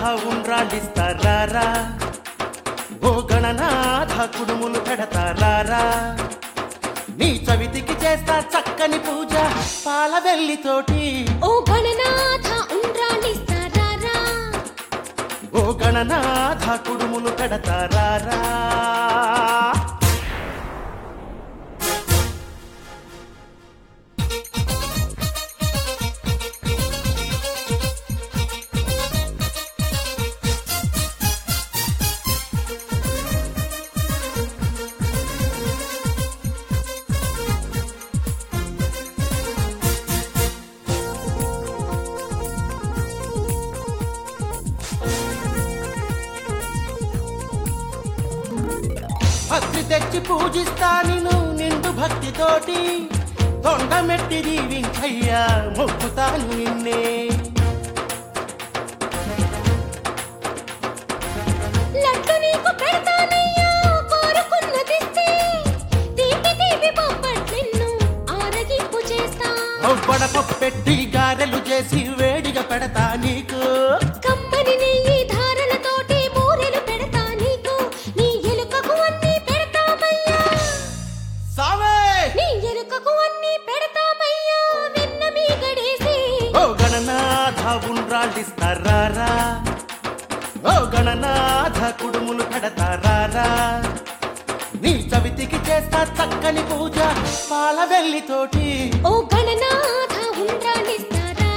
ఉండ్రాళ్ళిస్తారా ఓ గణనాథ కుడుములు పెడతారా నీ చవితికి చేస్తా చక్కని పూజ పాల వెల్లితోటి ఓ గణనాథ ఉండ్రాళ్ళిస్తారా ఓ గణనాథ కుడుములు పెడతారా భక్తి తెచ్చి పూజిస్తా నిన్ను నిండు భక్తితోటి తొండమెట్టి దీవించయ్యా మొక్కుతాను నిన్నే లడ్డు నీకు పెడతానయ్యా కోరుకున్నదిస్తే తీపి తీపి బొబ్బట్లిన్ను ఆరగింపు చేస్తా బడప పెట్టి గారెలు చేసి వేడిగా పెడతా నీకు కమ్మని నెయ్యి ధారలతోటి బూరెలు పెడతా నీకు నీ ఎలుకకు అన్ని పెడతామయ్యా సావే నీ ఎలుకకు అన్ని పెడతామయ్యా వెన్న మీగడేసి ఓ గణనాథ ఉండ్రాళ్ళిస్తారా ఓ గణనాథ కుడుములు పెడతారా నీ చవితికి చేస్తా చక్కని పూజ పాల వెల్లితోటి ఓ గణనాథ ఉండ్రాలిస్తారా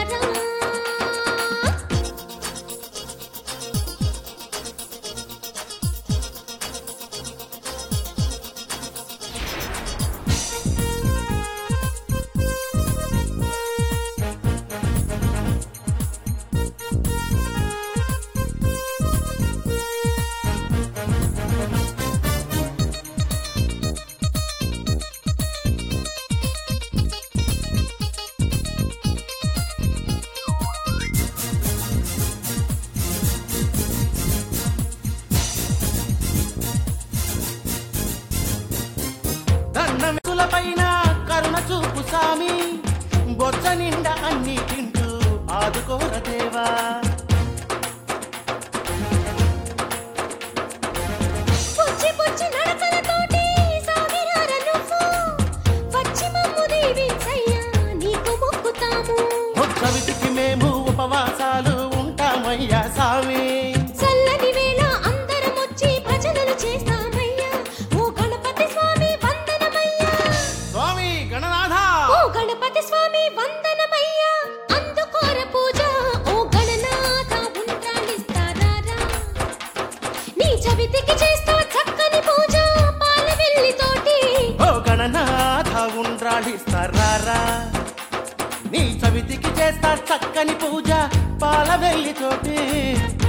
దండమెతుల పైన కరుణ చూపు సామి బొచ్చ నిండా అన్ని తింటూ ఆదుకోర దేవా పుచ్చి పుచ్చి నడకలతోటి సాగిరార నువ్వు వచ్చి మమ్ము దీవించయ్యా నీకు మొక్కుతాము ఓ చవితికి మేము ఉపవాసాలు ఉంటామయ్యా సామి చల్లని వేళ అందరం వచ్చి భజనలు చేస్తామయ్యా ఓ గణపతి స్వామి వందనమయ్యా స్వామి గణనాథ ఓ గణపతి స్వామి వందనమయ్యా అందుకోర పూజ ఓ గణనాథ ఉండ్రాలిస్తారా నీ చవితికి చేస్తా చక్కని పూజ పాల వెల్లితోటి ఓ గణనాథ ఉండ్రాళ్ళిస్తారా నీ చవితికి చేస్తా చక్కని పూజ పాల వెల్లితోటి